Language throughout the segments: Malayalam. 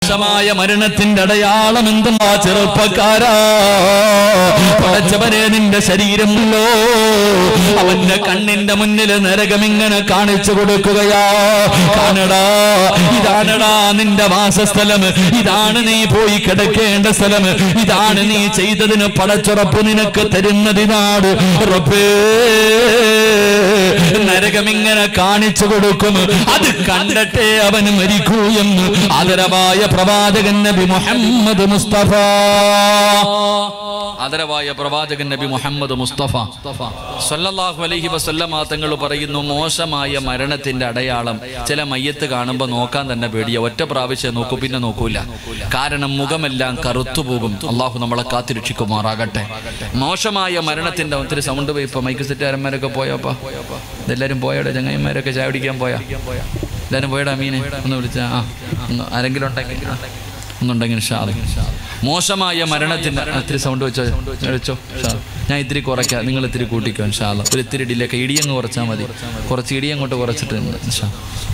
മോശമായ മരണത്തിന്റെ അടയാളം എന്തുമാ ചെറുപ്പക്കാരാ പടച്ചവനെ നിന്റെ ശരീരമല്ലോ അവന്റെ കണ്ണിന്റെ മുന്നിൽ നരകം ഇങ്ങനെ കാണിച്ചു കൊടുക്കുകയാ കാണടാ ഇതാണടാ നിന്റെ വാസസ്ഥലം ഇതാണ് നീ പോയി കിടക്കേണ്ട സ്ഥലം ഇതാണ് നീ ചെയ്തതിന് പടച്ചുറപ്പ് നിനക്ക് തരുന്നതിനാട് റബ്ബേ നരകം ഇങ്ങനെ കാണിച്ചു കൊടുക്കും അത് കണ്ടട്ടെ അവന് മരിക്കൂ എന്ന് ആദരവായ പ്രവാചകൻ നബി മുഹമ്മദ് മുസ്തഫ ആദരവായ പ്രവാചകൻ നബി മുഹമ്മദ് മുസ്തഫ സല്ലല്ലാഹു അലൈഹി വസല്ലമ തങ്ങൾ പറയുന്നു മോശമായ മരണത്തിന്റെ അടയാളം ചില മയ്യത്ത് കാണുമ്പോൾ നോക്കാൻ തന്നെ പേടിയ ഒറ്റ പ്രാവശ്യം നോക്കൂ പിന്നെ നോക്കൂല കാരണം മുഖമെല്ലാം കറുത്തു പോകും അള്ളാഹു നമ്മളെ കാത്തിരക്ഷിക്കുമാറാകട്ടെ മോശമായ മരണത്തിന്റെ ഒത്തിരി സൗണ്ട് പോയി ഇപ്പൊ മൈക്ക് സെറ്റുകാരന്മാരൊക്കെ പോയോപ്പാ ഇതെല്ലാരും പോയോടെ ചങ്ങായിമാരൊക്കെ ചായ പിടിക്കാൻ പോയാ എല്ലാരും പോയടാ മീനെ ഒന്ന് വിളിച്ച ആ ഒന്ന് ആരെങ്കിലും ഉണ്ടെങ്കിൽ ഒന്നുണ്ടെങ്കിൽ ഷാദ് മോശമായ മരണത്തിന്റെ ആ, ഇത്തിരി സൗണ്ട് വെച്ചോ വെച്ചോ ഷാദ് ഞാൻ ഇത്തിരി കുറയ്ക്കാം നിങ്ങൾ ഇത്തിരി കൂട്ടിക്കോ ഷാദ് ഒരു ഇത്തിരി ഇടിയിലൊക്കെ ഇടിയങ്ങ് കുറച്ചാൽ മതി കുറച്ച് ഇടിയങ്ങോട്ട് കുറച്ചിട്ട് ഷാ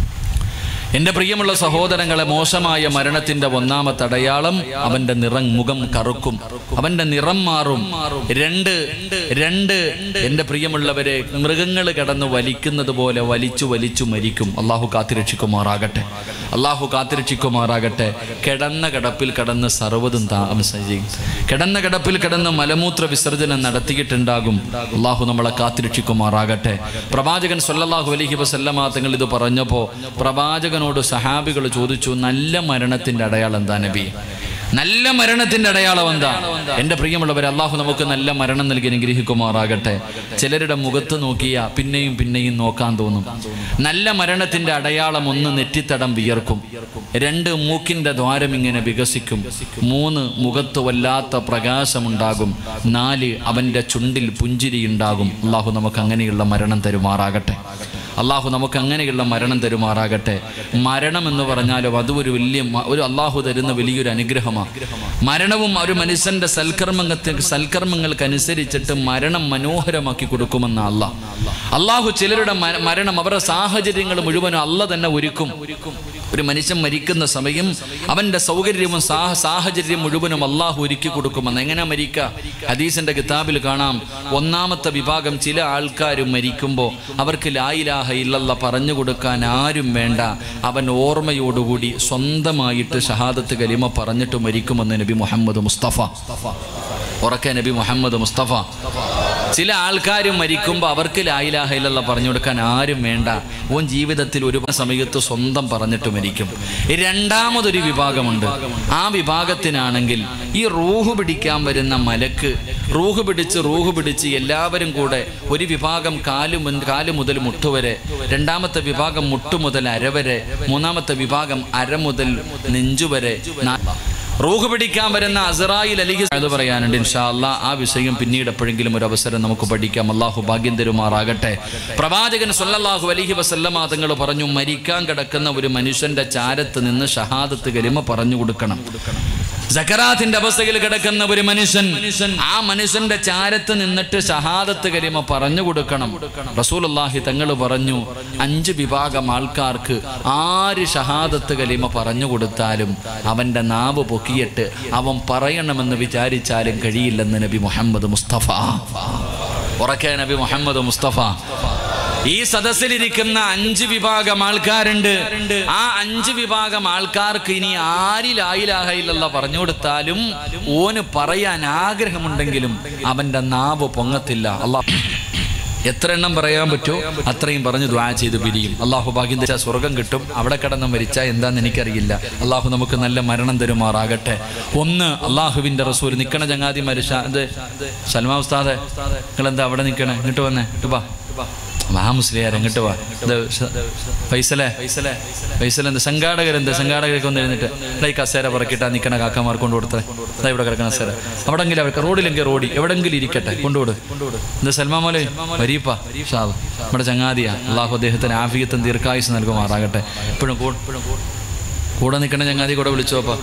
എന്റെ പ്രിയമുള്ള സഹോദരങ്ങളെ മോശമായ മരണത്തിന്റെ ഒന്നാമത്തെ അടയാളം അവന്റെ നിറം മുഖം കറുക്കും അവന്റെ നിറം മാറും രണ്ട് രണ്ട് എന്റെ പ്രിയമുള്ളവരെ മൃഗങ്ങൾ കിടന്ന് വലിക്കുന്നത് പോലെ വലിച്ചു വലിച്ചു മരിക്കും അള്ളാഹു കാത്തിരക്ഷിക്കുമാറാകട്ടെ അള്ളാഹു കാത്തിരക്ഷിക്കുമാറാകട്ടെ കിടന്ന കിടപ്പിൽ കിടന്ന് സർവ്വതും താമസം കിടന്ന കിടപ്പിൽ കിടന്ന് മലമൂത്ര വിസർജനം നടത്തിയിട്ടുണ്ടാകും അള്ളാഹു നമ്മളെ കാത്തിരക്ഷിക്കുമാറാകട്ടെ പ്രവാചകൻ സല്ലല്ലാഹു അലൈഹി വസല്ലമ തങ്ങൾ ഇത് പറഞ്ഞപ്പോൾ പ്രവാചകനോട് സഹാബികൾ ചോദിച്ചു നല്ല മരണത്തിന്റെ അടയാളം എന്താ നബി നല്ല മരണത്തിന്റെ അടയാളം എന്താ എന്റെ പ്രിയമുള്ളവർ അള്ളാഹു നമുക്ക് നല്ല മരണം നൽകി അനുഗ്രഹിക്കുമാറാകട്ടെ ചിലരുടെ മുഖത്ത് നോക്കിയ പിന്നെയും പിന്നെയും നോക്കാൻ തോന്നും നല്ല മരണത്തിന്റെ അടയാളം ഒന്ന് നെറ്റിത്തടം വിയർക്കും രണ്ട് മൂക്കിന്റെ ദ്വാരം ഇങ്ങനെ വികസിക്കും മൂന്ന് മുഖത്ത് വല്ലാത്ത പ്രകാശമുണ്ടാകും നാല് അവന്റെ ചുണ്ടിൽ പുഞ്ചിരിയുണ്ടാകും അള്ളാഹു നമുക്ക് അങ്ങനെയുള്ള മരണം തരുമാറാകട്ടെ അള്ളാഹു നമുക്ക് അങ്ങനെയുള്ള മരണം തരുമാറാകട്ടെ മരണം എന്ന് പറഞ്ഞാലും അത് ഒരു വലിയ മ- ഒരു അള്ളാഹു തരുന്ന വലിയൊരു അനുഗ്രഹമാണ് മരണവും ഒരു മനുഷ്യന്റെ സൽക്കർമ്മങ്ങൾക്ക് സൽക്കർമ്മങ്ങൾക്കനുസരിച്ചിട്ട് മരണം മനോഹരമാക്കി കൊടുക്കുമെന്ന അള്ളാഹ് അള്ളാഹു ചിലരുടെ മ- മരണം അവരുടെ സാഹചര്യങ്ങൾ മുഴുവനും അല്ല തന്നെ ഒരുക്കും ഒരു മനുഷ്യൻ മരിക്കുന്ന സമയം അവന്റെ സൗകര്യവും സാഹ സാഹചര്യം മുഴുവനും അള്ളാഹു ഒരുക്കി കൊടുക്കുമെന്ന് എങ്ങനെ മരിക്കുക ഹദീസിന്റെ കിതാബിൽ കാണാം ഒന്നാമത്തെ വിഭാഗം ചില ആൾക്കാർ മരിക്കുമ്പോൾ അവർക്ക് ലായിലാഹ ഇല്ലല്ല പറഞ്ഞു കൊടുക്കാൻ ആരും വേണ്ട അവൻ ഓർമ്മയോടുകൂടി സ്വന്തമായിട്ട് ഷഹാദത്ത് കലിമ പറഞ്ഞിട്ട് മരിക്കുമെന്ന് നബി മുഹമ്മദ് മുസ്തഫ ഉറക്കെ നബി മുഹമ്മദ് മുസ്തഫ ചില ആൾക്കാർ മരിക്കുമ്പോൾ അവർക്ക് ലായിലാഹ ഇല്ലല്ല പറഞ്ഞു കൊടുക്കാൻ ആരും വേണ്ട ഓൻ ജീവിതത്തിൽ ഒരു സമയത്ത് സ്വന്തം പറഞ്ഞിട്ട് മരിക്കും രണ്ടാമതൊരു വിഭാഗമുണ്ട് ആ വിഭാഗത്തിനാണെങ്കിൽ ഈ റൂഹ് പിടിക്കാൻ വരുന്ന മലക്ക് റൂഹ് പിടിച്ച് റൂഹ് പിടിച്ച് എല്ലാവരും കൂടെ ഒരു വിഭാഗം കാല് മുൻ- കാല് മുതൽ മുട്ടുവരെ രണ്ടാമത്തെ വിഭാഗം മുട്ടു മുതൽ അരവരെ മൂന്നാമത്തെ വിഭാഗം അര മുതൽ നെഞ്ചുവരെ നാ- റൂഹ് പിടിക്കാൻ വരുന്ന അസറായിൽ അലിഹി അത് പറയാനുണ്ട് ഇൻഷാ അല്ലാ ആ വിഷയം പിന്നീട് എപ്പോഴെങ്കിലും ഒരു അവസരം നമുക്ക് പഠിക്കാം അള്ളാഹു ഭാഗ്യം തരുമാറാകട്ടെ പ്രവാചകൻ സല്ലല്ലാഹു അലൈഹി വസല്ലമ തങ്ങൾ പറഞ്ഞു മരിക്കാൻ കിടക്കുന്ന ഒരു മനുഷ്യന്റെ ചാരത്ത് നിന്ന് ഷഹാദത്ത് കലിമ പറഞ്ഞു കൊടുക്കണം സക്കറാത്തിന്റെ അവസ്ഥയിൽ കിടക്കുന്ന ഒരു മനുഷ്യൻ ആ മനുഷ്യന്റെ ചാരത്ത് നിന്നിട്ട് ഷഹാദത്ത് കലിമ പറഞ്ഞു കൊടുക്കണം റസൂലുള്ളാഹി തങ്ങൾ പറഞ്ഞു അഞ്ച് വിഭാഗം ആൾക്കാർക്ക് ആര് ഷഹാദത്ത് കലിമ പറഞ്ഞു കൊടുത്താലും അവന്റെ നാവ് പൊക്കിയിട്ട് അവൻ പറയണമെന്ന് വിചാരിച്ചാലും കഴിയില്ലെന്ന് നബി മുഹമ്മദ് മുസ്തഫ ഉറക്കെ നബി മുഹമ്മദ് മുസ്തഫ ഈ സദസ്സിലിരിക്കുന്ന അഞ്ച് വിഭാഗം ആൾക്കാരുണ്ട് ആ അഞ്ച് വിഭാഗം ആൾക്കാർക്ക് ഇനി ആരിലായിലാഹയില്ല പറഞ്ഞു കൊടുത്താലും ഓന് പറയാൻ ആഗ്രഹമുണ്ടെങ്കിലും അവന്റെ നാവ് പൊങ്ങത്തില്ല അള്ളാഹ് എത്ര എണ്ണം പറയാൻ പറ്റുമോ അത്രയും പറഞ്ഞ് ദ്വാ ചെയ്ത് പിരിയും അള്ളാഹു ഭാഗ്യം തരാ സ്വർഗം കിട്ടും അവിടെ കിടന്ന് മരിച്ചാൽ എന്താന്ന് എനിക്കറിയില്ല അള്ളാഹു നമുക്ക് നല്ല മരണം തരുമാറാകട്ടെ ഒന്ന് അള്ളാഹുവിന്റെ റസൂൽ നിക്കണ ചങ്ങാതി മരിച്ച ഇത് സൽമാ ഉസ്താദെ നിങ്ങൾ എന്താ അവിടെ നിൽക്കണേ ഇങ്ങോട്ട് വന്നേ ഇട്ട് വാ വാ മുസ്ലിയാർ എങ്ങോട്ട് വാ ഇത് ഷ- ഫൈസലേ ഫൈസലേ ഫൈസൽ എന്ത് സംഘാടകരെന്ത് സംഘാടകരൊക്കെ ഒന്ന് എഴുന്നിട്ട് ദാ ഈ കസേര പറക്കിട്ടാ നിൽക്കണ കാക്കമാർ കൊണ്ടുകൊടുത്തേ ദാ ഇവിടെ കിടക്കണ കസേര അവിടെങ്കിലും അവർക്ക് റോഡിലെങ്കിൽ റോഡി എവിടെങ്കിലും ഇരിക്കട്ടെ കൊണ്ടുകൊടു ഇത് സൽമാൻ മോലെ വരീപ്പ ഷാദ് നമ്മുടെ ചങ്ങാതിയാ അള്ളാഹു അദ്ദേഹത്തിന് ആഫിയത്തും ദീർഘായുസ് നൽകുമാറാകട്ടെ ഇപ്പോഴും കൂടെ നിൽക്കണ ചങ്ങാതി കൂടെ വിളിച്ചോപ്പാ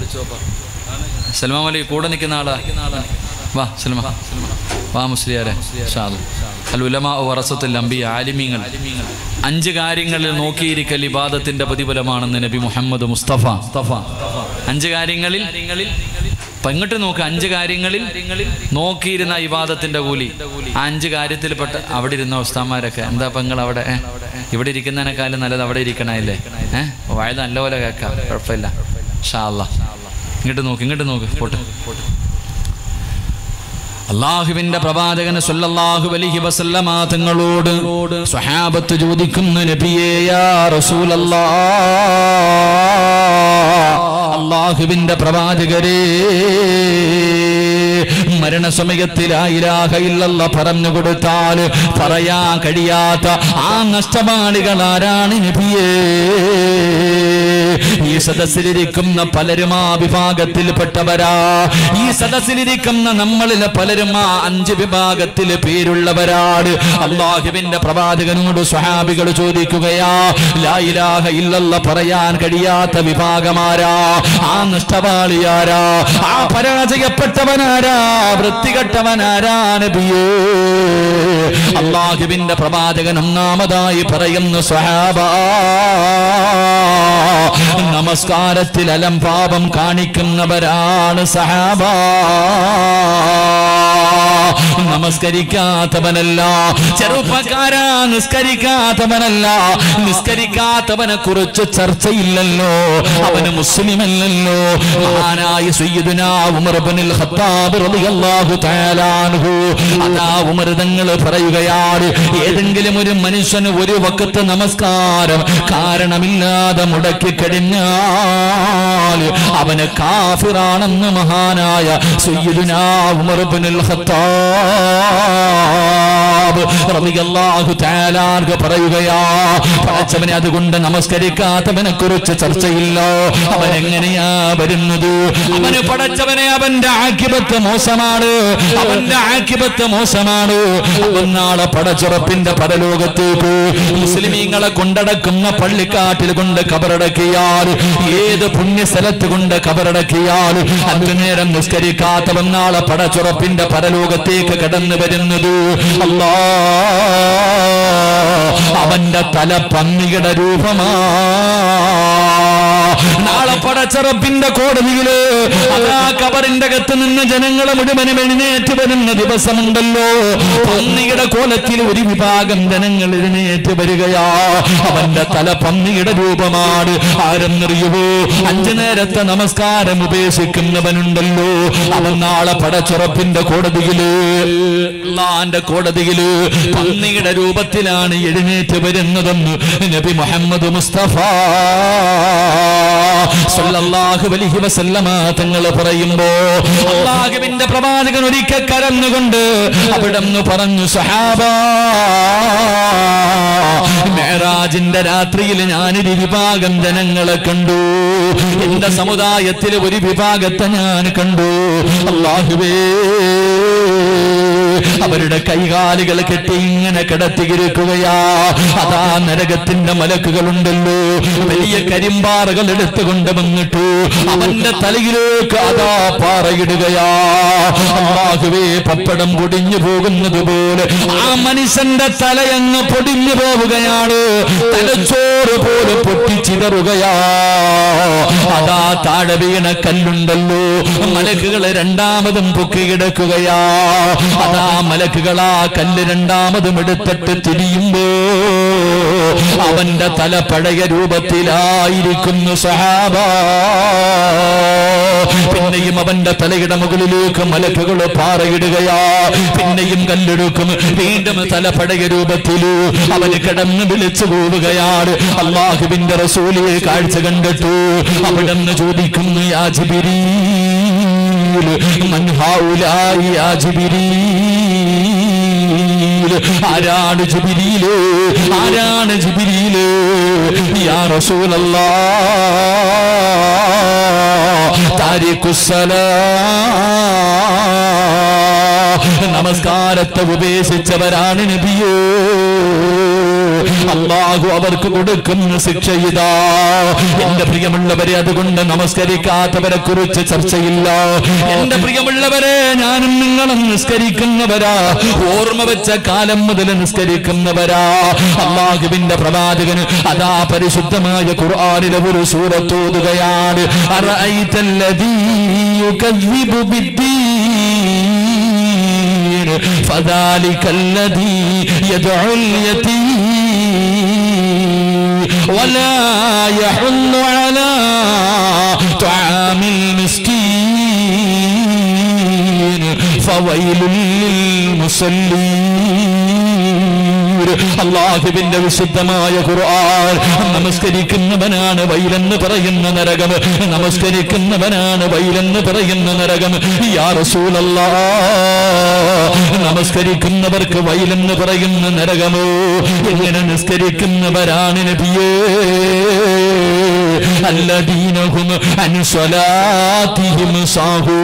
സൽമാൻ മോലി കൂടെ നിൽക്കുന്ന ആളാ വാ സൽമാ വാ മുസ്ലിയാരെ ഷാദ് അൽ ഉലമാ വറസത്തുൽ അംബിയ ആലിമീങ്ങൾ അഞ്ച് കാര്യങ്ങളിൽ നോക്കിയിരിക്കൽ ഇബാദത്തിന്റെ പ്രതിഫലമാണെന്ന് നബി മുഹമ്മദ് മുസ്തഫ മുസ്തഫ അഞ്ച് കാര്യങ്ങളിൽ അപ്പൊ ഇങ്ങോട്ട് നോക്ക് അഞ്ച് കാര്യങ്ങളിൽ നോക്കിയിരുന്ന ഇവാദത്തിന്റെ കൂലി ആ അഞ്ച് കാര്യത്തിൽപ്പെട്ട അവിടെ ഇരുന്ന ഉസ്താന്മാരൊക്കെ എന്താ പെങ്ങൾ അവിടെ ഏ? ഇവിടെ ഇരിക്കുന്നതിനേക്കാളും നല്ലത് അവിടെ ഇരിക്കണല്ലേ ഏഹ് വായ നല്ലപോലെ കേൾക്കാം കുഴപ്പമില്ല ഷാ അല്ലാ ഇങ്ങോട്ട് നോക്ക് ഇങ്ങോട്ട് നോക്ക് പോട്ടെ അള്ളാഹുവിന്റെ പ്രവാചകന് സല്ലല്ലാഹു അലൈഹി വസല്ലമ തങ്ങളോട് സ്വഹാബത്ത് ചോദിക്കുന്നു നബിയേ യാ റസൂലല്ലാ അള്ളാഹുവിന്റെ പ്രവാചകരേ മരണസമയത്തിൽ ആയിരാഹയില്ലല്ല പറഞ്ഞു കൊടുത്താൽ പറയാൻ കഴിയാത്ത ആ നഷ്ടപാളികൾ ആരാണ് നബിയേ ഈ സദസ്സിലിരിക്കുന്ന പലരും ആ വിഭാഗത്തിൽപ്പെട്ടവരാ ഈ സദസ്സിലിരിക്കുന്ന നമ്മളിലെ പലരും ആ അഞ്ച് വിഭാഗത്തിൽ പേരുള്ളവരാണ് അള്ളാഹുവിന്റെ പ്രവാചകനോട് സ്വഹാബികൾ ചോദിക്കുകയാ ലായിലാഹ ഇല്ലല്ല പറയാൻ കഴിയാത്ത വിഭാഗമാരാ ആ നഷ്ടപാളിയാരാ ആ പരാജയപ്പെട്ടവനാരാ വൃത്തികെട്ടവനാരാ നബിയേ അള്ളാഹുവിന്റെ പ്രവാചകൻ ഒന്നാമതായി പറയുന്നു സ്വഹാബ നമസ്കാരത്തിൽ അലം പാപം കാണിക്കുന്നവരാണ് സഹാബ നമസ്കരിക്കാത്തവനല്ല ചെറുപ്പക്കാരാ നിസ്കരിക്കാത്തവനല്ല നിസ്കരിക്കാത്തവനെ കുറിച്ച് ചർച്ചയില്ലല്ലോ അവന് മുസ്ലിമല്ലല്ലോ മഹാനായ സയ്യിദുനാ ഉമർ ഇബ്നുൽ ഖത്താബ് റളിയല്ലാഹു തആല അൻഹു അതാ ഉമർ തങ്ങൾ പറയുകയാണ് ഏതെങ്കിലും ഒരു മനുഷ്യന് ഒരു വക്കത്ത് നമസ്കാരം കാരണമില്ലാതെ മുടക്കി കഴിഞ്ഞാൽ അവന് കാഫിറാണെന്ന് മഹാനായ സയ്യിദുനാ ഉമർ ഇബ്നുൽ ഖത്താബ് റളിയല്ലാഹു തആല അൻഹു പറയുകയാ പടച്ചവനെ അതുകൊണ്ട് നമസ്കരിക്കാത്തവനെ കുറിച്ച് ചർച്ചയില്ല അവൻ എങ്ങനെയാ വരുന്നത് അവന് പടച്ചവനെ അവന്റെ ആക്കിപത്ത് മോശമാണ് അവന്റെ ആക്കിപത്ത് മോശമാണ് അവൻ നാളെ പടച്ചുറപ്പിന്റെ പരലോകത്തേക്ക് മുസ്ലിമീങ്ങളെ കൊണ്ടടക്കുന്ന പള്ളിക്കാട്ടിൽ കൊണ്ട് കബറടക്കിയാൽ ഏത് പുണ്യ സ്ഥലത്ത് കൊണ്ട് കബറടക്കിയാൽ അല്പനേരം നിസ്കരിക്കാത്തവൻ നാളെ പടച്ചുറപ്പിന്റെ പരലോകത്തേക്ക് കടന്നു വരുന്നത് അല്ലാ അവന്റെ തല പന്നിയുടെ രൂപമാ നാളെ പടച്ചറപ്പിന്റെ കോടതിയില് അതാ കബറിന്റെ അകത്ത് നിന്ന് ജനങ്ങളെ മുഴുവനും എഴുന്നേറ്റ് വരുന്ന ദിവസമുണ്ടല്ലോ പന്നിയുടെ കോലത്തിൽ ഒരു വിഭാഗം ജനങ്ങൾ എഴുന്നേറ്റ് വരികയാ അവന്റെ തല പന്നിയുടെ രൂപമാണ് ആരെന്നറിയുവോ അഞ്ചു നേരത്തെ നമസ്കാരം ഉപേക്ഷിക്കുന്നവനുണ്ടല്ലോ അവൻ നാളെ പടച്ചുറപ്പിന്റെ കോടതിയില് അള്ളാന്റെ കോടതിയില് പന്നിയുടെ രൂപത്തിലാണ് എഴുന്നേറ്റ് വരുന്നതെന്ന് നബി മുഹമ്മദ് മുസ്തഫ സല്ലല്ലാഹു അലൈഹി വസല്ലമ തങ്ങൾ പറയുമ്പോ അള്ളാഹുവിന്റെ പ്രവാചകൻ ഒരിക്കൽ കരന്നുകൊണ്ട് അവിടെന്ന് പറഞ്ഞു സഹാബ മേറാജിന്റെ രാത്രിയിൽ ഞാനൊരു വിഭാഗം ജനങ്ങളെ കണ്ടു എന്റെ സമുദായത്തിൽ ഒരു വിഭാഗത്തെ ഞാൻ കണ്ടു അള്ളാഹുവേ അവരുടെ കൈകാലുകൾ കെട്ടി ഇങ്ങനെ കിടത്തിയിരിക്കുകയാ അതാ നരകത്തിന്റെ മലക്കുകളുണ്ടല്ലോ വലിയ കരിമ്പാറകൾ എടുത്തുകൊണ്ട് വന്നിട്ടു അവന്റെ തലയിലേക്ക് അതാ പാറയിടുകയാ അള്ളാഹുവേ പപ്പടം പൊടിഞ്ഞു പോകുന്നത് പോലെ ആ മനുഷ്യന്റെ തലയങ്ങ് പൊടിഞ്ഞു പോവുകയാണ് തലച്ചോറ് പോലെ പൊട്ടിച്ചിതറുകയാ അതാ താഴെ വീണ കല്ലുണ്ടല്ലോ മലക്കുകളെ രണ്ടാമതും പൊക്കിക്കിടക്കുകയാ അതാ മലക്കുകളാ കല്ല് രണ്ടാമതും എടുത്തിട്ട് തിരിയുമ്പോ അവന്റെ തല പഴയ രൂപത്തിലായിരിക്കുന്നു സഹാബ പിന്നെയും അവന്റെ തലയുടെ മുകളിലേക്ക് മലക്കുകൾ പാറയിടുകയാ പിന്നെയും കല്ലെടുക്കും വീണ്ടും തല പഴയ രൂപത്തിലു അവന് കിടന്ന് വിളിച്ചു പോവുകയാണ് അള്ളാഹുവിന്റെ റസൂലിയെ കാഴ്ച കണ്ടിട്ടു അവിടെ നിന്ന് ചോദിക്കുന്നു യാ ജിബിരീൽ മൻ ഹൗലായി യാ ജിബിരീൽ ആരാണ് ജിബിരിയില് ആരാണ് ജിബിരിയില് യാ റസൂലല്ലാ താരിഖുസ്സലാ നമസ്കാരത്തെ ഉപേക്ഷിച്ചവരാണ് നബിയോ അള്ളാഹു അവർക്ക് കൊടുക്കുന്ന ശിക്ഷ ഇതാ എന്റെ പ്രിയമുള്ളവരെ അതുകൊണ്ട് നമസ്കരിക്കാത്തവരെ കുറിച്ച് ചർച്ചയില്ല എന്റെ പ്രിയമുള്ളവരെ ഞാനും നിങ്ങളും നിസ്കരിക്കുന്നവരാ ഓർമ്മ വെച്ച കാലം മുതൽ നിസ്കരിക്കുന്നവരാ അള്ളാഹുവിന്റെ പ്രവാചകന് അതാ പരിശുദ്ധമായ ഖുർആനിലെ ഒരു സൂറത്തോതുകയാണ് അറഅയ്തല്ലദീ യുകദ്ദിബു ബിദ്ദീൻ ഫദാലികല്ലദീ യദ്ഉൽ യതീം ولا يحل على طعام المسكين فويل للمصلين അള്ളാഹുവിന്റെ വിശുദ്ധമായ ഖുർആൻ നമസ്കരിക്കുന്നവനാണ് വൈലെന്ന് പറയുന്ന നരകം നമസ്കരിക്കുന്നവനാണ് വൈലെന്ന് പറയുന്ന നരകം യാ റസൂലല്ലാ നമസ്കരിക്കുന്നവർക്ക് വൈലെന്ന് പറയുന്ന നരകമോ എങ്ങനെ നിസ്കരിക്കുന്നവരാണ് നബിയേ അല്ലദീനഹും അൻ സ്വലാത്തിഹിം സാഹൂ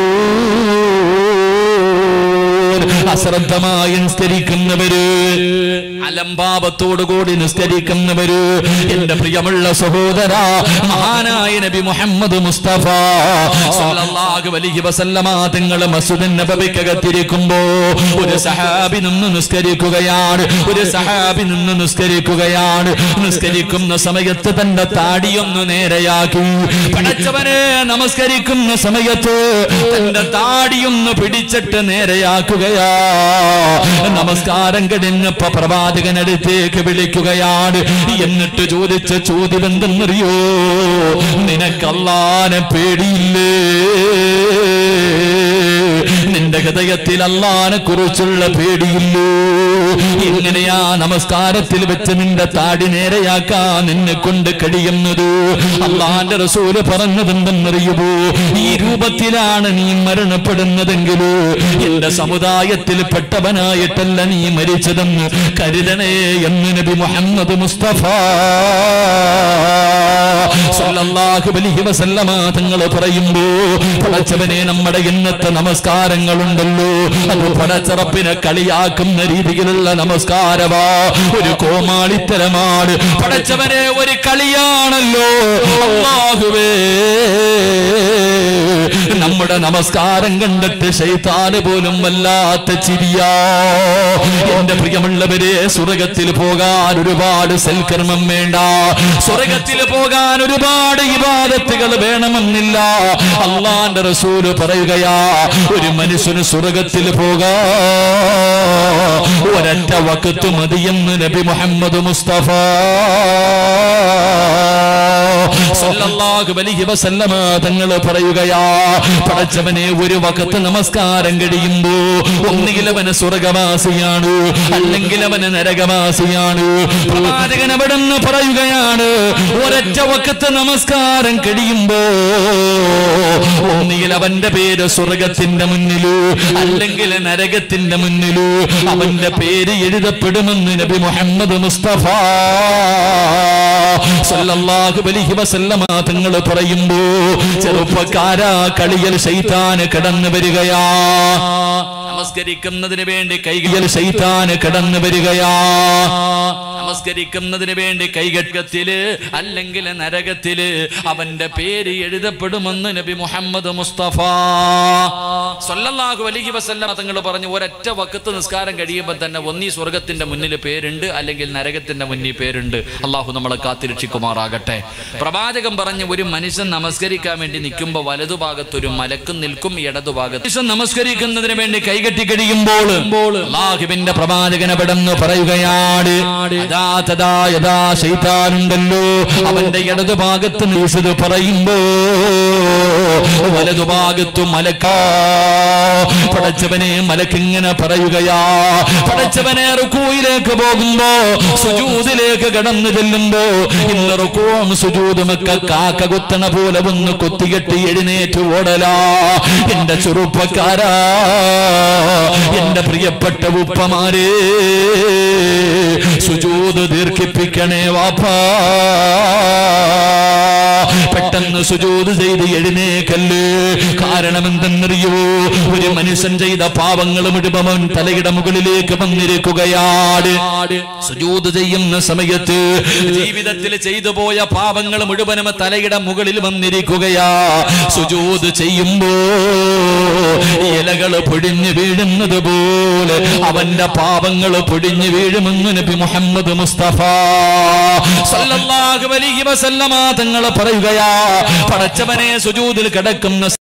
അശ്രദ്ധമായി നിസ്കരിക്കുന്നവര് അലംഭാവത്തോടുകൂടി നിസ്കരിക്കുന്നവര് എന്റെ പ്രിയമുള്ള സഹോദര മഹാനായ നബി മുഹമ്മദ് മുസ്തഫ സല്ലല്ലാഹു അലൈഹി വസല്ലമ തങ്ങൾ മസ്ജിദ് നബവിക്കകത്തിരിക്കുമ്പോ ഒരു സഹാബി നിന്ന് നിസ്കരിക്കുകയാണ് ഒരു സഹാബി നിന്ന് നിസ്കരിക്കുകയാണ് നിസ്കരിക്കുന്ന സമയത്ത് തന്റെ താടിയൊന്നു നേരെയാക്കി പടച്ചവനെ നമസ്കരിക്കുന്ന സമയത്ത് തന്റെ താടിയൊന്ന് പിടിച്ചിട്ട് നേരെയാക്കുകയാ നമസ്കാരം കഴിഞ്ഞപ്പോ പ്രവാചകനടുത്തേക്ക് വിളിക്കുകയാണ് എന്നിട്ട് ചോദിച്ച ചോദ്യം എന്തെന്നറിയോ നിനക്കല്ലാനെ പേടിയില്ലേ നിന്റെ ഹൃദയത്തിൽ അല്ലാനെ കുറിച്ചുള്ള പേടിയില്ലോ എങ്ങനെയാ നമസ്കാരത്തിൽ വെച്ച് നിന്റെ താടി നേരെയാക്കാൻ നിന്നെ കൊണ്ട് കഴിയുന്നത് അള്ളാന്റെ റസൂല് പറഞ്ഞതെന്തെന്നറിയുമോ ഈ രൂപത്തിലാണ് നീ മരണപ്പെടുന്നതെങ്കിലോ എന്റെ സമുദായത്തിൽ പെട്ടവനായിട്ടല്ല നീ മരിച്ചതെന്ന് കരുതണേ എന്ന് നബി മുഹമ്മദ് മുസ്തഫ സല്ലല്ലാഹു അലൈഹി വസല്ലമ തങ്ങൾ പറയുമ്പോ പടച്ചവനെ നമ്മുടെ ഇന്നത്തെ നമസ്കാരങ്ങളുണ്ടല്ലോ അത് പടച്ചറപ്പിനെ കളിയാക്കുന്ന രീതിയിലുള്ള നമസ്കാരമാ ഒരു കോമാളിത്തരമാണ് പടച്ചവനെ ഒരു കളിയാണല്ലോ അല്ലാഹുവേ നമ്മുടെ നമസ്കാരം കണ്ടിട്ട് ശൈത്താന് പോലും വല്ലാത്ത ചിരിയാ എന്റെ പ്രിയമുള്ളവരെ സ്വർഗത്തിൽ പോകാൻ ഒരുപാട് സൽക്കർമ്മം വേണ്ട സ്വർഗത്തിൽ പോകാൻ ഒരുപാട് ഇബാദത്തുകൾ വേണമെന്നില്ല അള്ളാന്റെ റസൂല് പറയുകയാ ഒരു മനുഷ്യന് സ്വർഗത്തിൽ പോകാ ഒരൊറ്റ വക്കത്ത് മതിയെന്ന് നബി മുഹമ്മദ് മുസ്തഫ സല്ലല്ലാഹു അലൈഹി വസല്ലമ തങ്ങൾ പറയുകയാ പടച്ചവനെ ഒരു വക്കത്ത് നമസ്കാരം കഴിയുമ്പോ ഒന്നുകിൽ അവന് സ്വർഗവാസിയാണ് അല്ലെങ്കിൽ അവന് നരകവാസിയാണ് പ്രവാചകൻ അവിടെ നിന്ന് പറയുകയാണ് ഒരൊറ്റ വക്കത്ത് നമസ്കാരം കഴിയുമ്പോ ഒന്നുകിൽ അവന്റെ പേര് സ്വർഗത്തിന്റെ മുന്നിലു അല്ലെങ്കിൽ നരകത്തിന്റെ മുന്നിലു അവന്റെ പേര് എഴുതപ്പെടുമെന്ന് നബി മുഹമ്മദ് മുസ്തഫ സല്ലല്ലാഹു അലൈഹി വസല്ലമ തങ്ങൾ പറയുമ്പോ ചെറുപ്പക്കാരാ കളിയൽ ശൈത്താന് കടന്നു വരികയാ നമസ്കരിക്കുന്നതിന് വേണ്ടി കൈകൾ ശൈത്താന് കടന്നു വരികയാ നമസ്കരിക്കുന്നതിന് വേണ്ടി കൈകട്ടത്തില് അല്ലെങ്കിൽ നരകത്തില് അവന്റെ പേര് എഴുതപ്പെടുമെന്ന് നബി മുഹമ്മദ് മുസ്തഫ സല്ലല്ലാഹു അലൈഹി വസല്ലമ തങ്ങൾ പറഞ്ഞു ഒരൊറ്റ വക്കത്ത് നിസ്കാരം കഴിയുമ്പോൾ തന്നെ ഒന്നീ സ്വർഗത്തിന്റെ മുന്നിൽ പേരുണ്ട് അല്ലെങ്കിൽ നരകത്തിന്റെ മുന്നിൽ പേരുണ്ട് അള്ളാഹു നമ്മളെ കാത്തിരക്ഷിക്കുമാറാകട്ടെ പ്രവാചകൻ പറഞ്ഞു ഒരു മനുഷ്യൻ നമസ്കരിക്കാൻ വേണ്ടി നിൽക്കുമ്പോൾ വലതുഭാഗത്ത് ഒരു മലക്കും നിൽക്കും ഇടതുഭാഗത്ത് മനുഷ്യൻ നമസ്കരിക്കുന്നതിന് വേണ്ടി കൈകെട്ടി കഴിയുമ്പോൾ അള്ളാഹുവിന്റെ പ്രവാചകൻ അവിടെന്ന് പറയുകയാണ് അതാ തഥാ യഥാ ശൈത്താനുണ്ടല്ലോ അവന്റെ ഇടതുഭാഗത്ത് നീസത് പറയുമ്പോ വലതുഭാഗത്തു മലക്കാ പടച്ചവനെ മലക്കിങ്ങനെ പറയുകയാ പടച്ചവനെ റുക്കൂയിലേക്ക് പോകുമ്പോ സുജൂദിലേക്ക് കടന്നു ചെല്ലുമ്പോ ഇന്ന് റുക്കൂവും സുജൂദുമൊക്കെ കാക്ക കുത്തണ പോലെ ഒന്ന് കുത്തികെട്ടി എഴുന്നേറ്റ് ഓടലാ എന്റെ ചെറുപ്പക്കാരാ എന്റെ പ്രിയപ്പെട്ട ഉപ്പമാരേ സുജൂദ് ദീർഘിപ്പിക്കണേ വാപ്പാ പെട്ടെന്ന് സുജൂദ് ചെയ്ത് എഴുന്നേക്കല്ലേ കാരണം എന്തെന്നറിയോ ഒരു മനുഷ്യൻ ചെയ്ത പാപങ്ങൾ മുഴുവൻ അവൻ തലയുടെ മുകളിലേക്ക് വന്നിരിക്കുകയാണ് സുജൂത് ചെയ്യുന്ന സമയത്ത് ജീവിതത്തിൽ ചെയ്തു പോയ പാപങ്ങൾ മുഴുവനും തലയുടെ മുകളിൽ വന്നിരിക്കുകയാ സുജൂത് ചെയ്യുമ്പോ ഇലകൾ പൊടിഞ്ഞു വീഴുന്നത് പോലെ അവന്റെ പാപങ്ങൾ പൊടിഞ്ഞു വീഴുമെന്ന് നബി മുഹമ്മദ് മുസ്തഫ സല്ലല്ലാഹു അലൈഹി വസല്ലമ തങ്ങൾ പറയുകയാ പടച്ചവനെ സുജൂദിൽ കിടക്കുന്ന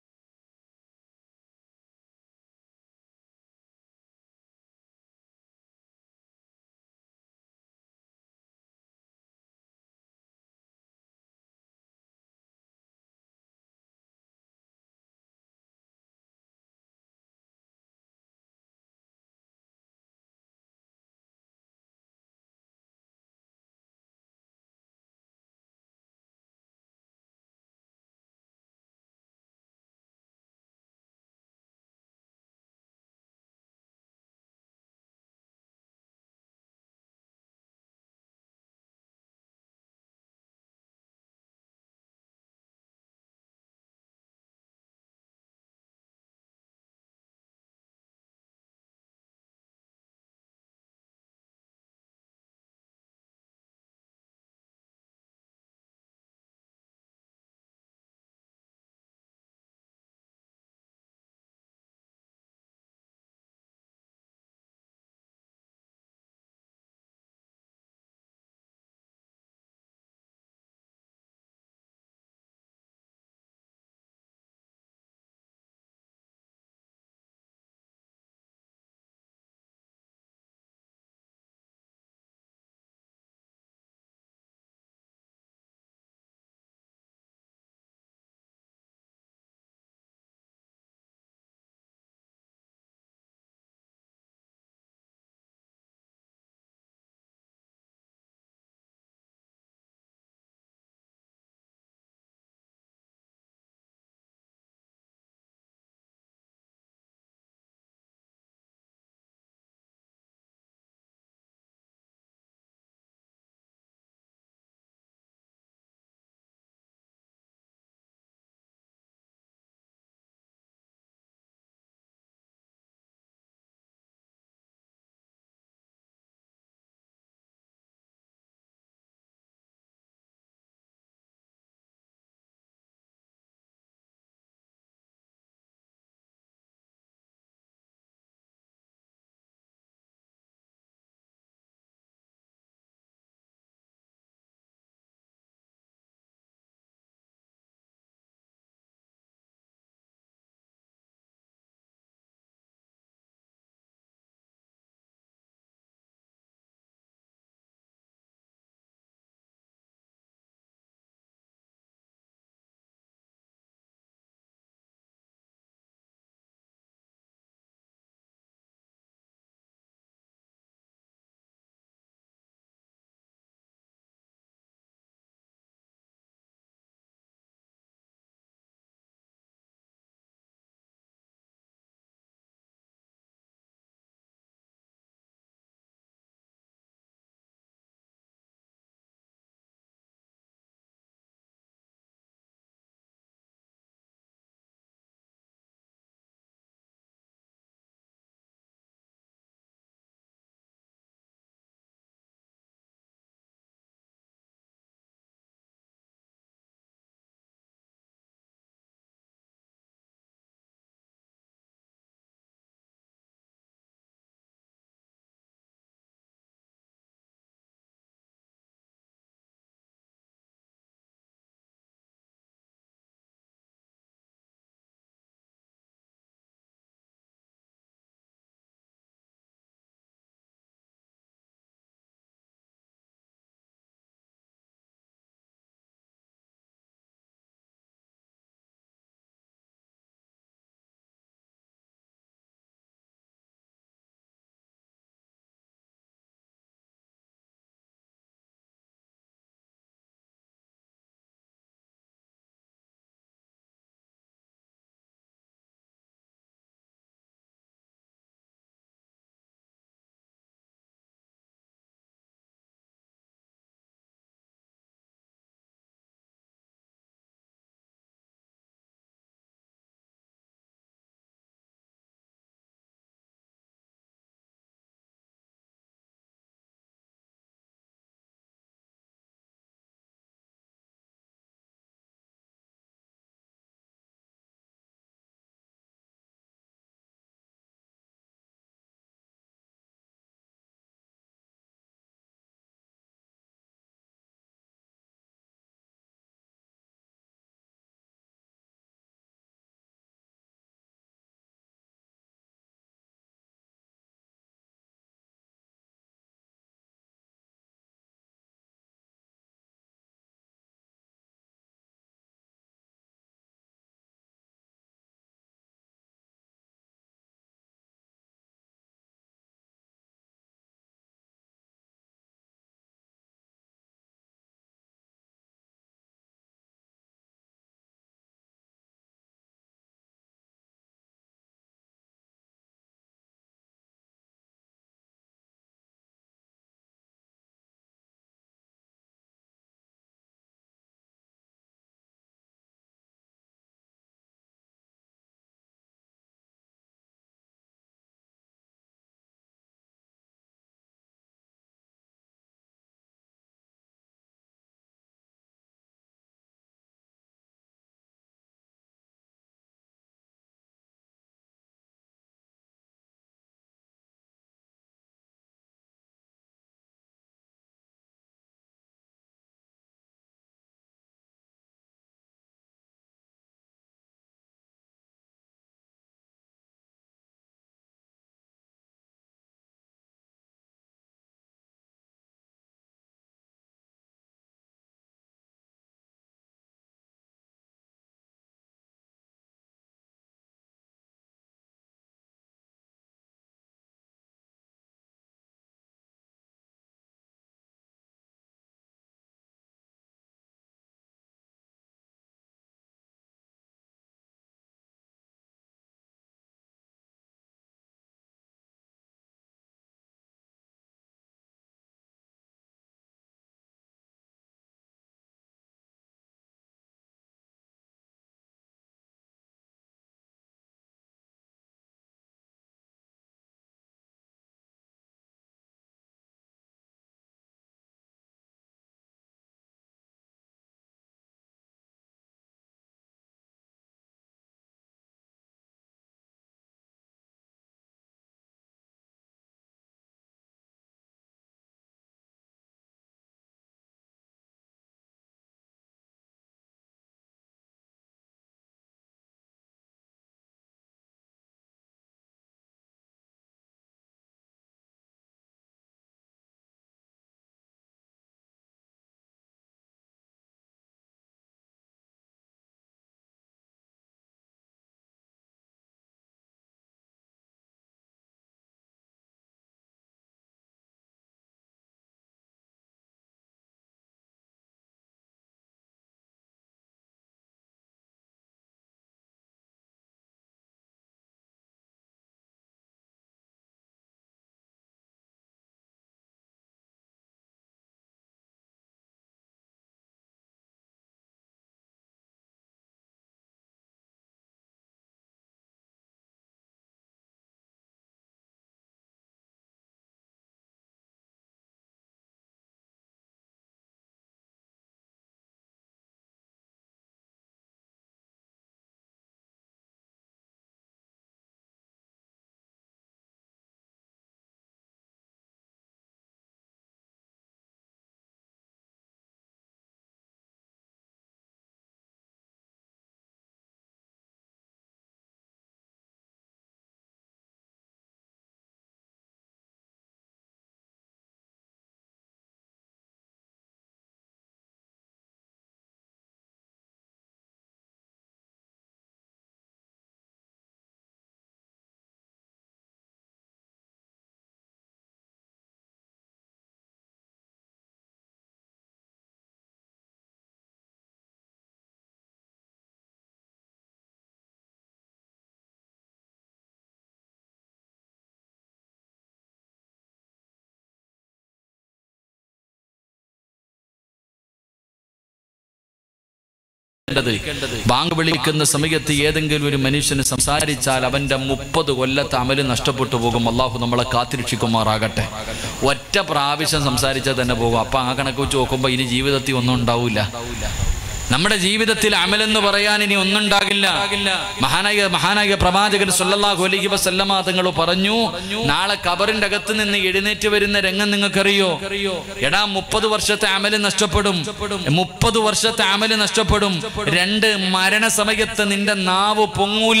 ബാങ്ക് വിളിക്കുന്ന സമയത്ത് ഏതെങ്കിലും ഒരു മനുഷ്യന് സംസാരിച്ചാൽ അവന്റെ മുപ്പത് കൊല്ലത്തെ അമല് നഷ്ടപ്പെട്ടു പോകും അള്ളാഹു നമ്മളെ കാത്തിരക്ഷിക്കുമാറാകട്ടെ ഒറ്റ പ്രാവശ്യം സംസാരിച്ചാൽ തന്നെ പോകും അപ്പൊ ആ കണക്ക് വെച്ച് നോക്കുമ്പോൾ ഇനി ജീവിതത്തിൽ ഒന്നും ഉണ്ടാവില്ല നമ്മുടെ ജീവിതത്തിൽ അമലെന്ന് പറയാൻ ഇനി ഒന്നും ഉണ്ടാകില്ല മഹാനായ മഹാനായ പ്രവാചകൻ സല്ലല്ലാഹു അലൈഹി വസല്ലമ തങ്ങൾ പറഞ്ഞു നാളെ കബറിന്റെ അകത്ത് നിന്ന് എഴുന്നേറ്റ് വരുന്ന രംഗം നിങ്ങൾക്കറിയോ എടാ മുപ്പത് വർഷത്തെ അമല് നഷ്ടപ്പെടും മുപ്പത് വർഷത്തെ അമല് നഷ്ടപ്പെടും രണ്ട് മരണസമയത്ത് നിന്റെ നാവ് പൊങ്ങൂല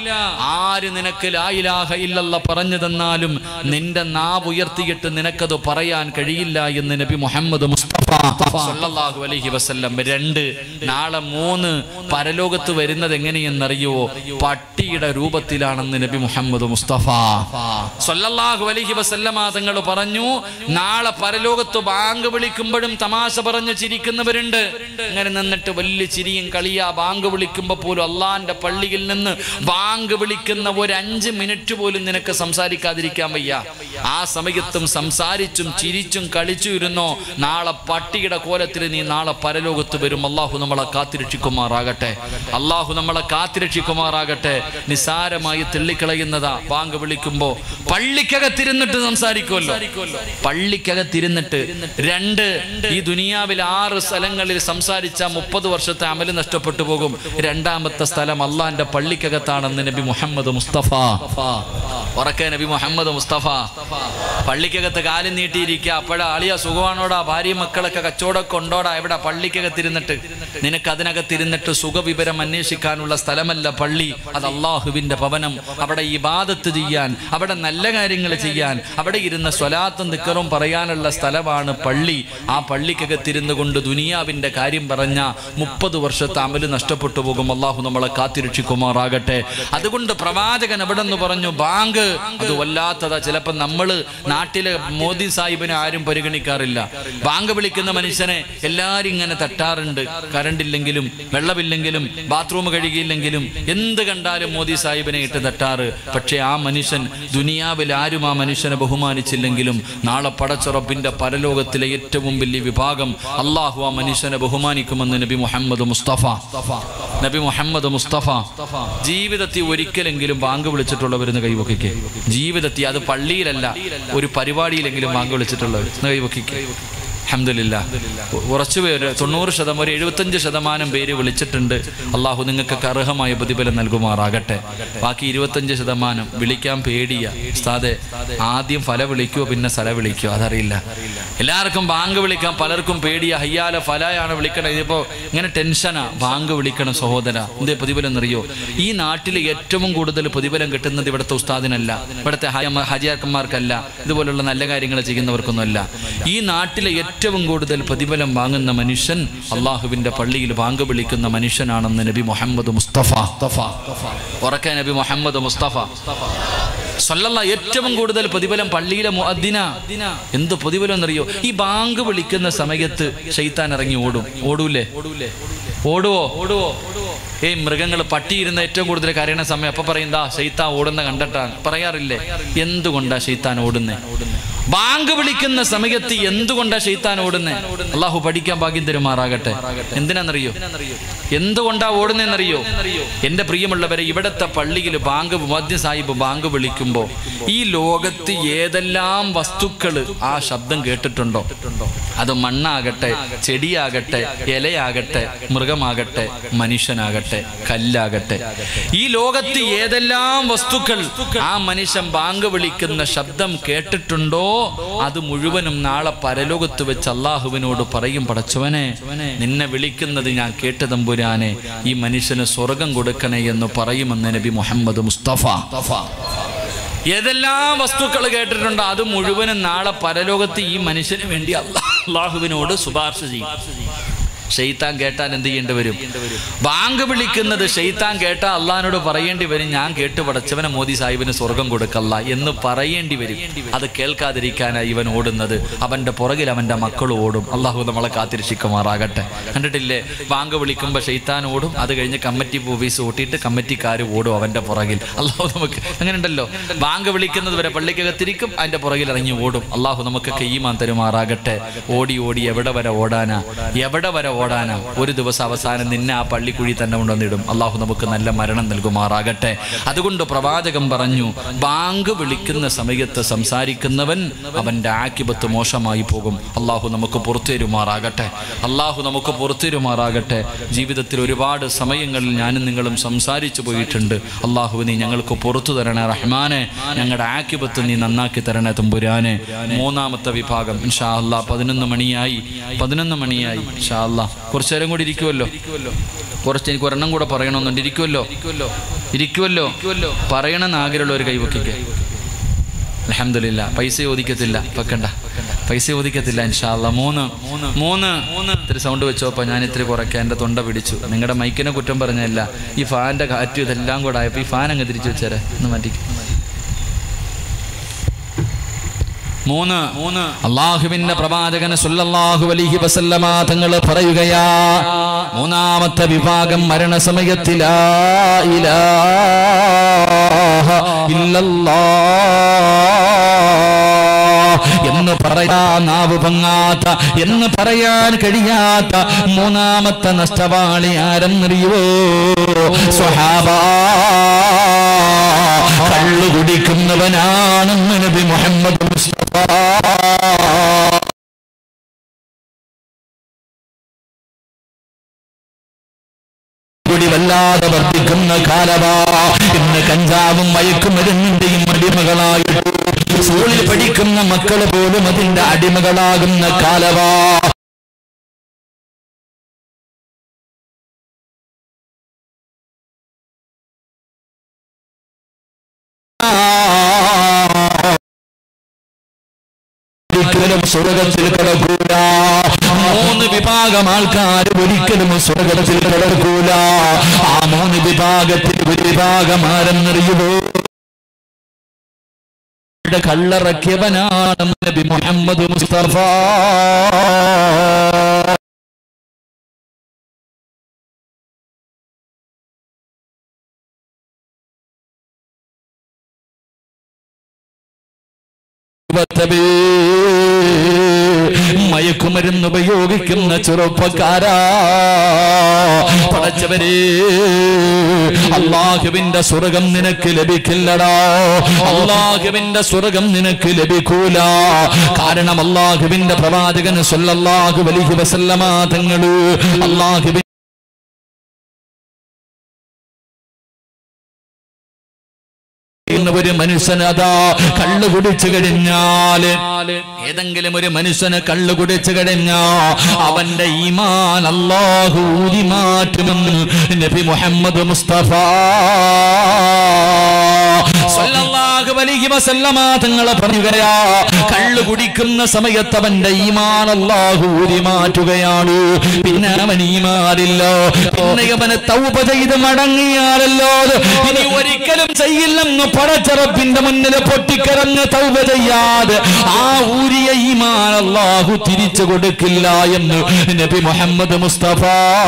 ആര് നിനക്ക് ലായിലാഹ ഇല്ലല്ല പറഞ്ഞു തന്നാലും നിന്റെ നാവ് ഉയർത്തിയിട്ട് നിനക്കത് പറയാൻ കഴിയില്ല എന്ന് നബി മുഹമ്മദ് മുസ്തഫ സല്ലല്ലാഹു അലൈഹി വസല്ലം രണ്ട് നാളെ മൂന്ന് പരലോകത്ത് വരുന്നത് എങ്ങനെയെന്നറിയോ പട്ടിയുടെ രൂപത്തിലാണെന്ന് നബി മുഹമ്മദ് മുസ്തഫ സല്ലല്ലാഹു അലൈഹി വസല്ലമ തങ്ങൾ പറഞ്ഞു നാളെ പരലോകത്ത് ബാങ്ക് വിളിക്കുമ്പോഴും തമാശ പറഞ്ഞ് ചിരിക്കുന്നവരുണ്ട് അങ്ങനെ നിന്നിട്ട് വലിയ ചിരിയും കളിയാ ബാങ്ക് വിളിക്കുമ്പോൾ പോലും അള്ളാന്റെ പള്ളിയിൽ നിന്ന് ബാങ്ക് വിളിക്കുന്ന ഒരു അഞ്ച് മിനിറ്റ് പോലും നിനക്ക് സംസാരിക്കാതിരിക്കാൻ വയ്യ ആ സമയത്തും സംസാരിച്ചും ചിരിച്ചും കളിച്ചു ഇരുന്നോ നാളെ പട്ടിയുടെ കോലത്തിൽ നീ നാളെ പരലോകത്ത് വരും അള്ളാഹു നമ്മളെ കാത്തിരക്ഷിക്കുമാറാകട്ടെ അള്ളാഹു നമ്മളെ കാത്തിരക്ഷിക്കുമാറാകട്ടെ നിസാരമായി തെള്ളിക്കളയുന്നതാ ബാങ്ക് വിളിക്കുമ്പോ പള്ളിക്കകത്തിരുന്നിട്ട് സംസാരിക്കുമല്ലോ പള്ളിക്കകത്തിരുന്നിട്ട് രണ്ട് ഈ ദുനിയാവിൽ ആറ് സ്ഥലങ്ങളിൽ സംസാരിച്ച മുപ്പത് വർഷത്തെ അമല് നഷ്ടപ്പെട്ടു പോകും രണ്ടാമത്തെ സ്ഥലം അള്ളാന്റെ പള്ളിക്കകത്താണെന്ന് നബി മുഹമ്മദ് മുസ്തഫ ഉറക്കെ നബി മുഹമ്മദ് മുസ്തഫ പള്ളിക്കകത്ത് കാലും നീട്ടിയിരിക്കുക അപ്പോഴാ അളിയ സുഖമാണോടാ ഭാര്യ മക്കളൊക്കെ കച്ചവടമൊക്കെ ഉണ്ടോടാ എവിടെ പള്ളിക്കകത്തിരുന്നിട്ട് നിനക്ക് അതിനകത്തിരുന്നിട്ട് സുഖവിവരം അന്വേഷിക്കാനുള്ള സ്ഥലമല്ല പള്ളി അത് അള്ളാഹുവിന്റെ ഭവനം അവിടെ ഇബാദത്ത് ചെയ്യാൻ അവിടെ നല്ല കാര്യങ്ങൾ ചെയ്യാൻ അവിടെ ഇരുന്ന സ്വലാത്തും നിക്കറും പറയാനുള്ള സ്ഥലമാണ് പള്ളി ആ പള്ളിക്കകത്തിരുന്നു കൊണ്ട് ദുനിയാവിന്റെ കാര്യം പറഞ്ഞ മുപ്പത് വർഷത്തെ അമല് നഷ്ടപ്പെട്ടു പോകും അള്ളാഹു നമ്മളെ കാത്തിരക്ഷിക്കുമാറാകട്ടെ അതുകൊണ്ട് പ്രവാചകൻ എവിടെ നിന്ന് പറഞ്ഞു ബാങ്ക് അത് വല്ലാത്തതാ ചിലപ്പോൾ നമ്മള് നാട്ടിലെ മോദി സാഹിബിനെ ആരും പരിഗണിക്കാറില്ല ബാങ്ക് വിളിക്കുന്ന മനുഷ്യനെ എല്ലാരും ഇങ്ങനെ തട്ടാറുണ്ട് കറണ്ട് ഇല്ലെങ്കിലും വെള്ളമില്ലെങ്കിലും ബാത്റൂം കഴുകിയില്ലെങ്കിലും എന്ത് കണ്ടാലും മോദി സാഹിബിനെ ഇട്ട് തട്ടാറ് പക്ഷേ ആ മനുഷ്യൻ ദുനിയാവിൽ ആരും ആ മനുഷ്യനെ ബഹുമാനിച്ചില്ലെങ്കിലും നാളെ പടച്ചുറപ്പിന്റെ പരലോകത്തിലെ ഏറ്റവും വലിയ വിഭാഗം അള്ളാഹു ആ മനുഷ്യനെ ബഹുമാനിക്കുമെന്ന് നബി മുഹമ്മദ് മുസ്തഫ നബി മുഹമ്മദ് മുസ്തഫ ജീവിതത്തിൽ ഒരിക്കലെങ്കിലും ബാങ്ക് വിളിച്ചിട്ടുള്ളവരെന്ന് കൈവക്കിക്ക് ജീവിതത്തിൽ അത് പള്ളിയിലല്ല ഒരു പരിപാടിയിലെങ്കിലും ബാങ്ക് വിളിച്ചിട്ടുള്ളവർ എന്ന് കൈവക്കിക്ക് അഹമ്മദില്ല കുറച്ചു പേര് തൊണ്ണൂറ് ശതമാനം ഒരു എഴുപത്തഞ്ച് ശതമാനം പേര് വിളിച്ചിട്ടുണ്ട് അള്ളാഹു നിങ്ങൾക്ക് അർഹമായ പ്രതിഫലം നൽകുമാറാകട്ടെ ബാക്കി ഇരുപത്തഞ്ച് ശതമാനം വിളിക്കാൻ പേടിയ ഉസ്താദെ ആദ്യം ഫല വിളിക്കുവോ പിന്നെ സ്ഥല വിളിക്കുവോ അതറിയില്ല എല്ലാവർക്കും ബാങ്ക് വിളിക്കാൻ പലർക്കും പേടിയ ഹയ്യാല ഫലയാണ് വിളിക്കണം ഇതിപ്പോ ഇങ്ങനെ ടെൻഷനാ ബാങ്ക് വിളിക്കണം സഹോദര എന്തേ പ്രതിഫലം എന്നറിയോ ഈ നാട്ടിൽ ഏറ്റവും കൂടുതൽ പ്രതിഫലം കിട്ടുന്നത് ഇവിടുത്തെ ഉസ്താദിനല്ല ഇവിടുത്തെ ഹയ- ഹാജിയാക്കന്മാർക്കല്ല ഇതുപോലുള്ള നല്ല കാര്യങ്ങൾ ചെയ്യുന്നവർക്കൊന്നുമല്ല ഈ നാട്ടിലെ ഏറ്റവും കൂടുതൽ പ്രതിഫലം വാങ്ങുന്ന മനുഷ്യൻ അള്ളാഹുവിന്റെ പള്ളിയിൽ ബാങ്ക് വിളിക്കുന്ന മനുഷ്യനാണെന്ന് നബി മുഹമ്മദ് മുസ്തഫ ഉറക്കെ നബി മുഹമ്മദ് മുസ്തഫ സല്ലല്ല ഏറ്റവും കൂടുതൽ പ്രതിഫലം പള്ളിയിലെ മുഅദ്ദിന എന്ത് പ്രതിഫലം എന്നറിയോ ഈ ബാങ്ക് വിളിക്കുന്ന സമയത്ത് ഷെയ്ത്താൻ ഇറങ്ങി ഓടും ഓടൂലേ ഓടുവോ ഓടുവോ ഏയ് മൃഗങ്ങൾ പട്ടിയിരുന്ന ഏറ്റവും കൂടുതൽ കരയണ സമയം അപ്പൊ പറയുന്നതാ ഷെയ്ത്താൻ ഓടുന്ന കണ്ടിട്ടാണ് പറയാറില്ലേ എന്തുകൊണ്ടാ ഷെയ്ത്താൻ ഓടുന്നേ ബാങ്ക് വിളിക്കുന്ന സമയത്ത് എന്തുകൊണ്ടാ ഷെയ്ത്താൻ ഓടുന്നേ അള്ളാഹു പഠിക്കാൻ ഭാഗ്യം തരുമാറാകട്ടെ എന്തിനാണെന്നറിയോ എന്തുകൊണ്ടാ ഓടുന്നതെന്നറിയോ എന്റെ പ്രിയമുള്ളവരെ ഇവിടത്തെ പള്ളിയിൽ ബാങ്ക് മദ്യ സാഹിബ് ബാങ്ക് വിളിക്കുമ്പോ ഈ ലോകത്ത് ഏതെല്ലാം വസ്തുക്കൾ ആ ശബ്ദം കേട്ടിട്ടുണ്ടോ അത് മണ്ണാകട്ടെ ചെടിയാകട്ടെ ഇലയാകട്ടെ മൃഗമാകട്ടെ മനുഷ്യനാകട്ടെ കല്ലാകട്ടെ ഈ ലോകത്ത് ഏതെല്ലാം വസ്തുക്കൾ ആ മനുഷ്യൻ ബാങ്ക് വിളിക്കുന്ന ശബ്ദം കേട്ടിട്ടുണ്ടോ അത് മുഴുവനും നാളെ പരലോകത്ത് വെച്ച് അള്ളാഹുവിനോട് പറയും പടച്ചവനെ നിന്നെ വിളിക്കുന്നത് ഞാൻ കേട്ട തമ്പുരാനെ ഈ മനുഷ്യന് സ്വർഗം കൊടുക്കണേ എന്ന് പറയുമെന്ന് നബി മുഹമ്മദ് മുസ്തഫ ഏതെല്ലാം വസ്തുക്കൾ കേട്ടിട്ടുണ്ടോ അത് മുഴുവനും നാളെ പരലോകത്ത് ഈ മനുഷ്യന് വേണ്ടി അല്ലാ- അള്ളാഹുവിനോട് ശുപാർശ ചെയ്യും ഷെയ്ത്താൻ കേട്ടാൽ എന്ത് ചെയ്യേണ്ടി വരും ബാങ്ക് വിളിക്കുന്നത് ഷെയ്ത്താൻ കേട്ടാൽ അള്ളഹാനോട് പറയേണ്ടി വരും ഞാൻ കേട്ട് പടച്ചവനെ മോദി സാഹിബിന് സ്വർഗം കൊടുക്കല്ല എന്ന് പറയേണ്ടി വരും അത് കേൾക്കാതിരിക്കാനായി ഇവൻ ഓടുന്നത് അവന്റെ പുറകിൽ അവന്റെ മക്കൾ ഓടും അള്ളാഹു നമ്മളെ കാത്തിരക്ഷിക്കുമാറാകട്ടെ കണ്ടിട്ടില്ലേ ബാങ്ക് വിളിക്കുമ്പോൾ ഷെയ്ത്താൻ ഓടും അത് കഴിഞ്ഞ് കമ്മിറ്റി ഓഫീസ് ഓട്ടിയിട്ട് കമ്മിറ്റിക്കാർ ഓടും അവന്റെ പുറകിൽ അള്ളാഹു നമുക്ക് അങ്ങനെ ഉണ്ടല്ലോ ബാങ്ക് വിളിക്കുന്നത് വരെ പള്ളിക്കകത്തിരിക്കും അതിന്റെ പുറകിൽ ഇറങ്ങി ഓടും അള്ളാഹു നമുക്ക് കയ്യുമാൻ തരുമാറാകട്ടെ ഓടി ഓടി എവിടെ വരെ ഓടാനാ എവിടെ വരെ ഓടാനാ ഒരു ദിവസം അവസാനം നിന്നെ ആ പള്ളിക്കുഴി തന്നെ കൊണ്ടുവന്നിടും അള്ളാഹു നമുക്ക് നല്ല മരണം നൽകുമാറാകട്ടെ അതുകൊണ്ട് പ്രവാചകൻ പറഞ്ഞു ബാങ്ക് വിളിക്കുന്ന സമയത്ത് സംസാരിക്കുന്നവൻ അവന്റെ ആക്കിബത്ത് മോശമായി പോകും അള്ളാഹു നമുക്ക് പുറത്തേരുമാറാകട്ടെ അള്ളാഹു നമുക്ക് പുറത്തേരുമാറാകട്ടെ ജീവിതത്തിൽ ഒരുപാട് സമയങ്ങളിൽ ഞാനും നിങ്ങളും സംസാരിച്ചു പോയിട്ടുണ്ട് അള്ളാഹു നീ ഞങ്ങൾക്ക് പുറത്തു തരണേ റഹ്മാനെ ഞങ്ങളുടെ ആക്കിബത്ത് നീ നന്നാക്കി തരണേ തുമ്പുരാനെ മൂന്നാമത്തെ വിഭാഗം ഇൻഷാ അല്ലാ പതിനൊന്ന് മണിയായി പതിനൊന്ന് മണിയായി ഇൻഷാ അല്ലാ കുറച്ചു നേരം കൂടി ഇരിക്കുമല്ലോ കുറച്ച് എനിക്ക് ഒരെണ്ണം കൂടെ പറയണമെന്നുണ്ട് ഇരിക്കുമല്ലോ ഇരിക്കുമല്ലോ പറയണമെന്ന് ആഗ്രഹമുള്ള ഒരു കൈവക്കിക്ക് അലഹമില്ല പൈസ ചോദിക്കത്തില്ല വെക്കണ്ട പൈസ ചോദിക്കത്തില്ല ഇൻഷാല്ല മൂന്ന് മൂന്ന് മൂന്ന് ഇത്തിരി സൗണ്ട് വെച്ചോപ്പോ ഞാൻ ഇത്തിരി കുറയ്ക്കാൻ എൻ്റെ തൊണ്ട പിടിച്ചു നിങ്ങളുടെ മൈക്കിനെ കുറ്റം പറഞ്ഞല്ല ഈ ഫാൻ്റെ കാറ്റും ഇതെല്ലാം കൂടെ ആയപ്പോൾ ഈ ഫാൻ അങ്ങ് തിരിച്ചു വെച്ചേരെ ഒന്ന് മാറ്റിക്ക് മൂന്ന് മൂന്ന് അള്ളാഹുവിന്റെ പ്രവാചകന് സുല്ലല്ലാഹു അലൈഹി വസല്ലമ തങ്ങൾ പറയുകയാ മൂന്നാമത്തെ വിഭാഗം മരണസമയത്തിലാ എന്ന് പറയാ നാവ് പൊങ്ങാത്ത എന്ന് പറയാൻ കഴിയാത്ത മൂന്നാമത്തെ നഷ്ടവാളി ആരെന്നറിയോ സ്വഹാബ കള്ളു കുടിക്കുന്നവനാണെന്ന് നബി മുഹമ്മദ് മുസ്തഫ കുടി വല്ലാതെ വർദ്ധിക്കുന്ന കാലവാ ഇന്ന് കഞ്ചാവും മയക്കുമരുന്നിന്റെയും അടിമകളായിട്ട് സ്കൂളിൽ പഠിക്കുന്ന മക്കൾ പോലും അതിന്റെ അടിമകളാകുന്ന കാലവാ ഒരിക്കലും സ്വർഗത്തിൽ കിടക്കൂല മൂന്ന് വിഭാഗം ആൾക്കാർ ഒരിക്കലും സ്വർഗത്തിൽ കിടക്കൂല ആ മൂന്ന് വിഭാഗത്തിൽ ഒരു വിഭാഗം ആരെന്നറിയുമോ കള്ളറക്കിയവനാണ് നബി മുഹമ്മദ് മുസ്തഫ യുവത്തവേ, മയക്കുമരുന്ന് ഉപയോഗിക്കുന്ന ചെറുപ്പക്കാരാ പടച്ചവരെ അള്ളാഹുവിന്റെ സ്വർഗം നിനക്ക് ലഭിക്കില്ലടാ അള്ളാഹുവിന്റെ സ്വർഗം നിനക്ക് ലഭിക്കൂല കാരണം അള്ളാഹുവിന്റെ പ്രവാചകൻ സല്ലല്ലാഹു അലൈഹി വസല്ലമ തങ്ങള് അള്ളാഹുവിൻ ഇന്ന് ഒരു മനുഷ്യന് അതാ കള്ളു കുടിച്ചു കഴിഞ്ഞാല് ഏതെങ്കിലും ഒരു മനുഷ്യന് കള്ളു കുടിച്ചു കഴിഞ്ഞാ അവന്റെ ഈമാൻ അള്ളാഹു ഊരി മാറ്റുമെന്ന് നബി മുഹമ്മദ് മുസ്തഫ സല്ലല്ലാഹു അലൈഹി വസല്ലമ തങ്ങളെ പറയുകയാ കള്ളു കുടിക്കുന്ന സമയത്ത് അവന്റെ ഈമാൻ അള്ളാഹു ഊരി മാറ്റുകയാണ് പിന്നെ അവൻ ഈമാനില്ല പിന്നെ അവന് തൗപ ചെയ്ത് മടങ്ങിയാലല്ലോ ഇനി ഒരിക്കലും ചെയ്യില്ലെന്ന് പടച്ചറപ്പിന്റെ മുന്നിൽ പൊട്ടിക്കരഞ്ഞ് തൗപ ചെയ്യാതെ ആ ഊരിയ ഈമാൻ അള്ളാഹു തിരിച്ചു കൊടുക്കില്ല എന്ന് നബി മുഹമ്മദ് മുസ്തഫ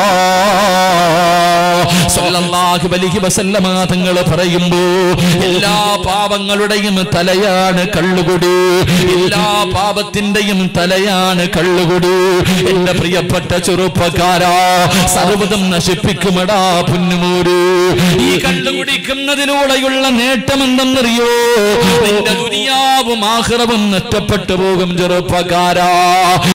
സല്ലല്ലാഹു അലൈഹി വസല്ലമ തങ്ങൾ പറയുമ്പോ എല്ലാ പാപങ്ങളുടെയും തലയാണ് കള്ളുകൊടി എല്ലാ പാപത്തിന്റെയും തലയാണ് കള്ളുകൊടി എന്റെ പ്രിയപ്പെട്ട ചെറുപ്പക്കാരാ സർവ്വതം നശിപ്പിക്കുമടാ പുന്നുമൂര് ഈ കള്ളു കുടിക്കുന്നതിലൂടെയുള്ള നേട്ടം എന്തെന്നറിയോ നിന്റെ ദുനിയാവും ആഹ്റവും നഷ്ടപ്പെട്ടു പോകും ചെറുപ്പക്കാരാ